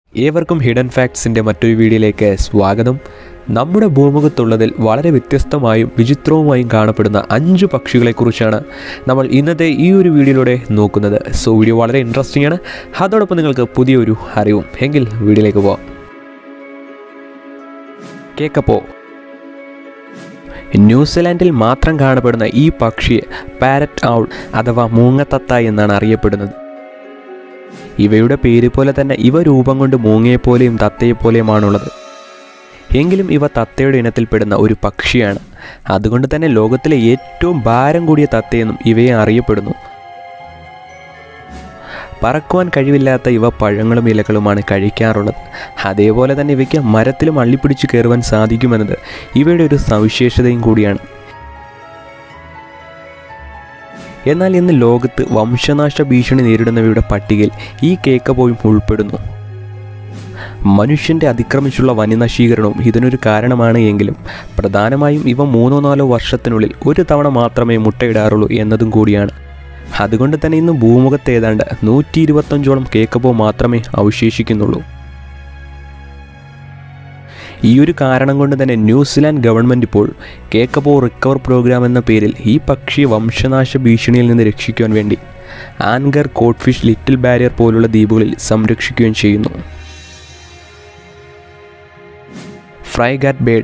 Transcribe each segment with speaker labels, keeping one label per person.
Speaker 1: ഏവർക്കും ഹിഡൻ ഫാക്ട്സിൻ്റെ മറ്റൊരു വീഡിയോയിലേക്ക് സ്വാഗതം നമ്മുടെ ഭൂമുഖത്തുള്ളതിൽ വളരെ വ്യത്യസ്തമായും വിചിത്രവുമായും കാണപ്പെടുന്ന അഞ്ച് പക്ഷികളെക്കുറിച്ചാണ് നമ്മൾ ഇന്നത്തെ ഈ ഒരു വീഡിയോയിലൂടെ നോക്കുന്നത് സോ വീഡിയോ വളരെ ഇൻട്രസ്റ്റിംഗ് ആണ് അതോടൊപ്പം നിങ്ങൾക്ക് പുതിയൊരു അറിവും എങ്കിൽ വീഡിയോയിലേക്ക് പോവാം കേക്കപ്പോ ന്യൂസിലാൻഡിൽ മാത്രം കാണപ്പെടുന്ന ഈ പക്ഷിയെ പാരറ്റ് ഔൾ അഥവാ മൂങ്ങത്തത്ത എന്നാണ് അറിയപ്പെടുന്നത് ഇവയുടെ പേര് പോലെ തന്നെ ഇവ രൂപം കൊണ്ട് മൂങ്ങയെപ്പോലെയും തത്തയെപ്പോലെയുമാണുള്ളത് എങ്കിലും ഇവ തത്തയുടെ ഇനത്തിൽപ്പെടുന്ന ഒരു പക്ഷിയാണ് അതുകൊണ്ട് തന്നെ ലോകത്തിലെ ഏറ്റവും ഭാരം കൂടിയ തത്തയെന്നും ഇവയെ അറിയപ്പെടുന്നു പറക്കുവാൻ കഴിവില്ലാത്ത ഇവ പഴങ്ങളും ഇലകളുമാണ് കഴിക്കാറുള്ളത് അതേപോലെ തന്നെ ഇവയ്ക്ക് മരത്തിലും അള്ളിപ്പിടിച്ച് കയറുവാൻ സാധിക്കുമെന്നത് ഇവയുടെ ഒരു സവിശേഷതയും കൂടിയാണ് എന്നാൽ ഇന്ന് ലോകത്ത് വംശനാശ ഭീഷണി നേരിടുന്നവയുടെ പട്ടികയിൽ ഈ കേക്കപ്പോയും ഉൾപ്പെടുന്നു മനുഷ്യൻ്റെ അതിക്രമിച്ചുള്ള വനനശീകരണവും ഇതിനൊരു കാരണമാണ് എങ്കിലും പ്രധാനമായും ഇവ മൂന്നോ നാലോ വർഷത്തിനുള്ളിൽ ഒരു തവണ മാത്രമേ മുട്ടയിടാറുള്ളൂ എന്നതും കൂടിയാണ് അതുകൊണ്ട് തന്നെ ഇന്ന് ഭൂമുഖത്ത് ഏതാണ്ട് നൂറ്റി ഇരുപത്തഞ്ചോളം കേക്കപ്പോ മാത്രമേ അവശേഷിക്കുന്നുള്ളൂ ഈ ഒരു കാരണം കൊണ്ട് തന്നെ ന്യൂസിലാൻഡ് ഗവൺമെൻറ് ഇപ്പോൾ കേക്കപ്പോ റിക്കവർ പ്രോഗ്രാം എന്ന പേരിൽ ഈ പക്ഷിയെ വംശനാശ ഭീഷണിയിൽ നിന്ന് രക്ഷിക്കുവാൻ വേണ്ടി ആൻഗർ കോട്ട്ഫിഷ് ലിറ്റിൽ ബാരിയർ പോലുള്ള ദ്വീപുകളിൽ സംരക്ഷിക്കുകയും ചെയ്യുന്നു ഫ്രൈഗാറ്റ് ബേഡ്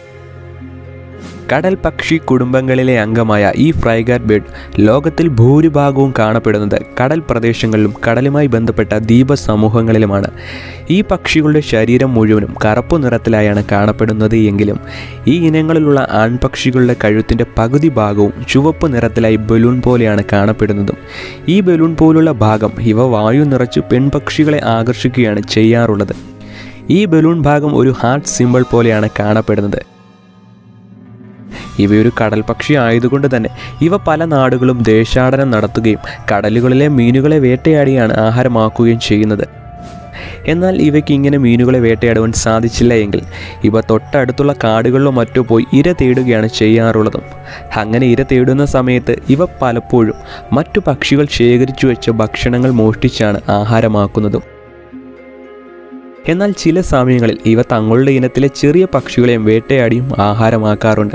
Speaker 1: കടൽ പക്ഷി കുടുംബങ്ങളിലെ അംഗമായ ഈ ഫ്രൈഗാറ്റ് ബേഡ് ലോകത്തിൽ ഭൂരിഭാഗവും കാണപ്പെടുന്നത് കടൽ പ്രദേശങ്ങളിലും കടലുമായി ബന്ധപ്പെട്ട ദ്വീപ സമൂഹങ്ങളിലുമാണ് ഈ പക്ഷികളുടെ ശരീരം മുഴുവനും കറുപ്പ് നിറത്തിലായാണ് കാണപ്പെടുന്നത് എങ്കിലും ഈ ഇനങ്ങളിലുള്ള ആൺപക്ഷികളുടെ കഴുത്തിൻ്റെ പകുതി ഭാഗവും ചുവപ്പ് നിറത്തിലായി ബലൂൺ പോലെയാണ് കാണപ്പെടുന്നതും ഈ ബലൂൺ പോലുള്ള ഭാഗം ഇവ വായു നിറച്ച് പെൺപക്ഷികളെ ആകർഷിക്കുകയാണ് ചെയ്യാറുള്ളത് ഈ ബലൂൺ ഭാഗം ഒരു ഹാർട്ട് സിമ്പിൾ പോലെയാണ് കാണപ്പെടുന്നത് ഇവയൊരു കടൽ പക്ഷി ആയതുകൊണ്ട് തന്നെ ഇവ പല നാടുകളും ദേശാടനം നടത്തുകയും കടലുകളിലെ മീനുകളെ വേട്ടയാടിയാണ് ആഹാരമാക്കുകയും ചെയ്യുന്നത് എന്നാൽ ഇവയ്ക്ക് ഇങ്ങനെ മീനുകളെ വേട്ടയാടുവാൻ സാധിച്ചില്ല എങ്കിൽ ഇവ തൊട്ടടുത്തുള്ള കാടുകളിലോ മറ്റോ പോയി ഇര തേടുകയാണ് ചെയ്യാറുള്ളതും അങ്ങനെ ഇര തേടുന്ന സമയത്ത് ഇവ പലപ്പോഴും മറ്റു പക്ഷികൾ ശേഖരിച്ചു വെച്ച ഭക്ഷണങ്ങൾ മോഷ്ടിച്ചാണ് ആഹാരമാക്കുന്നതും എന്നാൽ ചില സമയങ്ങളിൽ ഇവ തങ്ങളുടെ ഇനത്തിലെ ചെറിയ പക്ഷികളെയും വേട്ടയാടിയും ആഹാരമാക്കാറുണ്ട്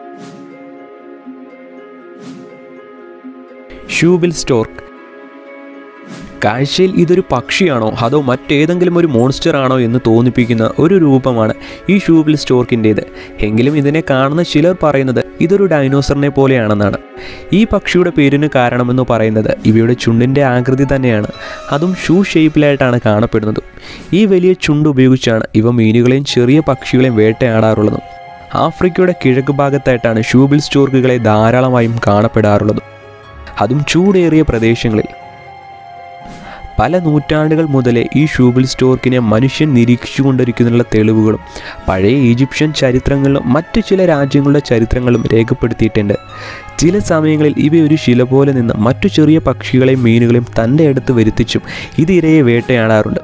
Speaker 1: ഷൂബിൽ സ്റ്റോർക്ക് കാഴ്ചയിൽ ഇതൊരു പക്ഷിയാണോ അതോ മറ്റേതെങ്കിലും ഒരു മോൺസ്റ്റർ ആണോ എന്ന് തോന്നിപ്പിക്കുന്ന ഒരു രൂപമാണ് ഈ ഷൂബിൽ സ്റ്റോർക്കിൻ്റേത് എങ്കിലും ഇതിനെ കാണുന്ന ചിലർ പറയുന്നത് ഇതൊരു ഡൈനോസറിനെ പോലെയാണെന്നാണ് ഈ പക്ഷിയുടെ പേരിന് കാരണമെന്ന് പറയുന്നത് ഇവയുടെ ചുണ്ടിൻ്റെ ആകൃതി തന്നെയാണ് അതും ഷൂ ഷേപ്പിലായിട്ടാണ് കാണപ്പെടുന്നത് ഈ വലിയ ചുണ്ട് ഉപയോഗിച്ചാണ് ഇവ മീനുകളെയും ചെറിയ പക്ഷികളെയും വേട്ടയാടാറുള്ളതും ആഫ്രിക്കയുടെ കിഴക്ക് ഭാഗത്തായിട്ടാണ് ഷൂബിൽ സ്റ്റോർക്കുകളെ ധാരാളമായും കാണപ്പെടാറുള്ളത് അതും ചൂടേറിയ പ്രദേശങ്ങളിൽ പല നൂറ്റാണ്ടുകൾ മുതലേ ഈ ഷൂബിൽ സ്റ്റോർക്കിനെ മനുഷ്യൻ നിരീക്ഷിച്ചുകൊണ്ടിരിക്കുന്നതിനുള്ള തെളിവുകളും പഴയ ഈജിപ്ഷ്യൻ ചരിത്രങ്ങളിലും മറ്റു ചില രാജ്യങ്ങളുടെ ചരിത്രങ്ങളും രേഖപ്പെടുത്തിയിട്ടുണ്ട് ചില സമയങ്ങളിൽ ഇവ ഒരു ശില പോലെ നിന്ന് മറ്റു ചെറിയ പക്ഷികളെയും മീനുകളെയും തൻ്റെ അടുത്ത് വരുത്തിച്ചും ഇത് ഇരയെ വേട്ടയാടാറുണ്ട്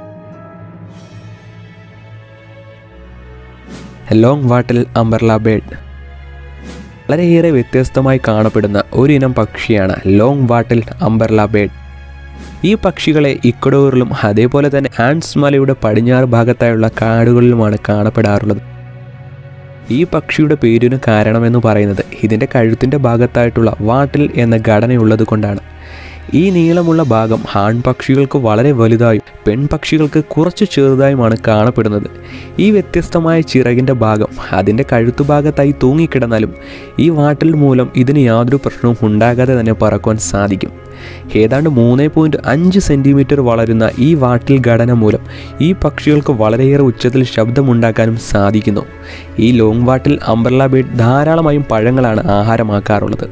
Speaker 1: ലോങ് വാട്ടിൽ അംബർല ബേഡ് വളരെയേറെ വ്യത്യസ്തമായി കാണപ്പെടുന്ന ഒരിനം പക്ഷിയാണ് ലോങ് വാട്ടിൽ അംബർല ബേഡ് ഈ പക്ഷികളെ ഇക്കഡോറിലും അതേപോലെ തന്നെ ആൻസ് മലയുടെ പടിഞ്ഞാറ് ഭാഗത്തായുള്ള കാടുകളിലുമാണ് കാണപ്പെടാറുള്ളത് ഈ പക്ഷിയുടെ പേരിന് കാരണമെന്ന് പറയുന്നത് ഇതിൻ്റെ കഴുത്തിൻ്റെ ഭാഗത്തായിട്ടുള്ള വാട്ടിൽ എന്ന ഘടനയുള്ളത് കൊണ്ടാണ് ഈ നീളമുള്ള ഭാഗം ആൺപക്ഷികൾക്ക് വളരെ വലുതായും പെൺപക്ഷികൾക്ക് കുറച്ച് ചെറുതായുമാണ് കാണപ്പെടുന്നത് ഈ വ്യത്യസ്തമായ ചിറകിൻ്റെ ഭാഗം അതിൻ്റെ കഴുത്തുഭാഗത്തായി തൂങ്ങിക്കിടന്നാലും ഈ വാട്ടിൽ മൂലം ഇതിന് യാതൊരു പ്രശ്നവും ഉണ്ടാകാതെ തന്നെ പറക്കുവാൻ സാധിക്കും ഏതാണ്ട് മൂന്ന് പോയിൻറ്റ് അഞ്ച് സെൻറ്റിമീറ്റർ വളരുന്ന ഈ വാട്ടിൽ ഘടന മൂലം ഈ പക്ഷികൾക്ക് വളരെയേറെ ഉച്ചത്തിൽ ശബ്ദമുണ്ടാക്കാനും സാധിക്കുന്നു ഈ ലോങ് വാട്ടിൽ അംബ്രല ബേഡ് ധാരാളമായും പഴങ്ങളാണ് ആഹാരമാക്കാറുള്ളത്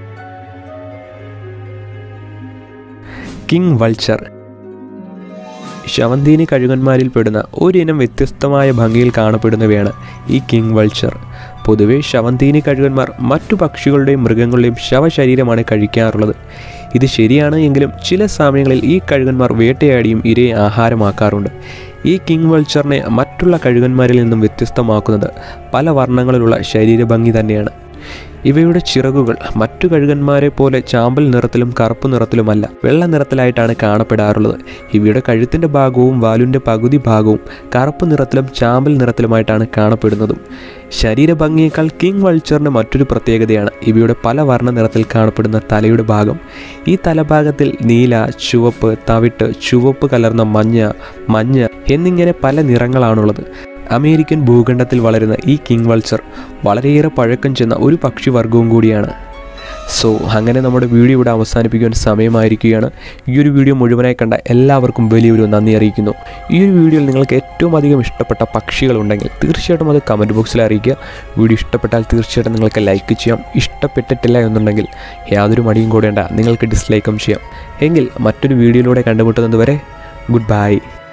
Speaker 1: കിങ് വൾച്ചർ ശവന്തീനി കഴുകന്മാരിൽ പെടുന്ന ഒരിനം വ്യത്യസ്തമായ ഭംഗിയിൽ കാണപ്പെടുന്നവയാണ് ഈ കിങ് വൾച്ചർ പൊതുവെ ശവന്തീനി കഴുകന്മാർ മറ്റു പക്ഷികളുടെയും മൃഗങ്ങളുടെയും ശവശരീരമാണ് കഴിക്കാറുള്ളത് ഇത് ശരിയാണ് എങ്കിലും ചില സമയങ്ങളിൽ ഈ കഴുകന്മാർ വേട്ടയാടിയും ഇരയെ ആഹാരമാക്കാറുണ്ട് ഈ കിങ് വൾച്ചറിനെ മറ്റുള്ള കഴുകന്മാരിൽ നിന്നും വ്യത്യസ്തമാക്കുന്നത് പല വർണ്ണങ്ങളിലുള്ള ശരീരഭംഗി തന്നെയാണ് ഇവയുടെ ചിറകുകൾ മറ്റു കഴുകന്മാരെ പോലെ ചാമ്പൽ നിറത്തിലും കറുപ്പ് നിറത്തിലുമല്ല വെള്ള നിറത്തിലായിട്ടാണ് കാണപ്പെടാറുള്ളത് ഇവയുടെ കഴുത്തിൻ്റെ ഭാഗവും വാലിൻ്റെ പകുതി ഭാഗവും കറുപ്പ് നിറത്തിലും ചാമ്പൽ നിറത്തിലുമായിട്ടാണ് കാണപ്പെടുന്നതും ശരീരഭംഗിയേക്കാൾ കിങ് വൾച്ചറിൻ്റെ മറ്റൊരു പ്രത്യേകതയാണ് ഇവയുടെ പല വർണ്ണ നിറത്തിൽ കാണപ്പെടുന്ന തലയുടെ ഭാഗം ഈ തലഭാഗത്തിൽ നീല ചുവപ്പ് തവിട്ട് ചുവപ്പ് കലർന്ന മഞ്ഞ മഞ്ഞ എന്നിങ്ങനെ പല നിറങ്ങളാണുള്ളത് അമേരിക്കൻ ഭൂഖണ്ഡത്തിൽ വളരുന്ന ഈ കിങ് വൾച്ചർ വളരെയേറെ പഴക്കം ചെന്ന ഒരു പക്ഷിവർഗവും കൂടിയാണ് സോ അങ്ങനെ നമ്മുടെ വീഡിയോ ഇവിടെ അവസാനിപ്പിക്കുവാൻ സമയമായിരിക്കുകയാണ് ഈ ഒരു വീഡിയോ മുഴുവനായി കണ്ട എല്ലാവർക്കും വലിയൊരു നന്ദി അറിയിക്കുന്നു ഈ ഒരു വീഡിയോയിൽ നിങ്ങൾക്ക് ഏറ്റവും അധികം ഇഷ്ടപ്പെട്ട പക്ഷികളുണ്ടെങ്കിൽ തീർച്ചയായിട്ടും അത് കമൻറ്റ് ബോക്സിൽ അറിയിക്കുക വീഡിയോ ഇഷ്ടപ്പെട്ടാൽ തീർച്ചയായിട്ടും നിങ്ങൾക്ക് ലൈക്ക് ചെയ്യാം ഇഷ്ടപ്പെട്ടിട്ടില്ല എന്നുണ്ടെങ്കിൽ യാതൊരു മടിയും കൂടേണ്ട നിങ്ങൾക്ക് ഡിസ്ലൈക്കും ചെയ്യാം എങ്കിൽ മറ്റൊരു വീഡിയോയിലൂടെ കണ്ടുമുട്ടുന്നത് വരെ ഗുഡ് ബൈ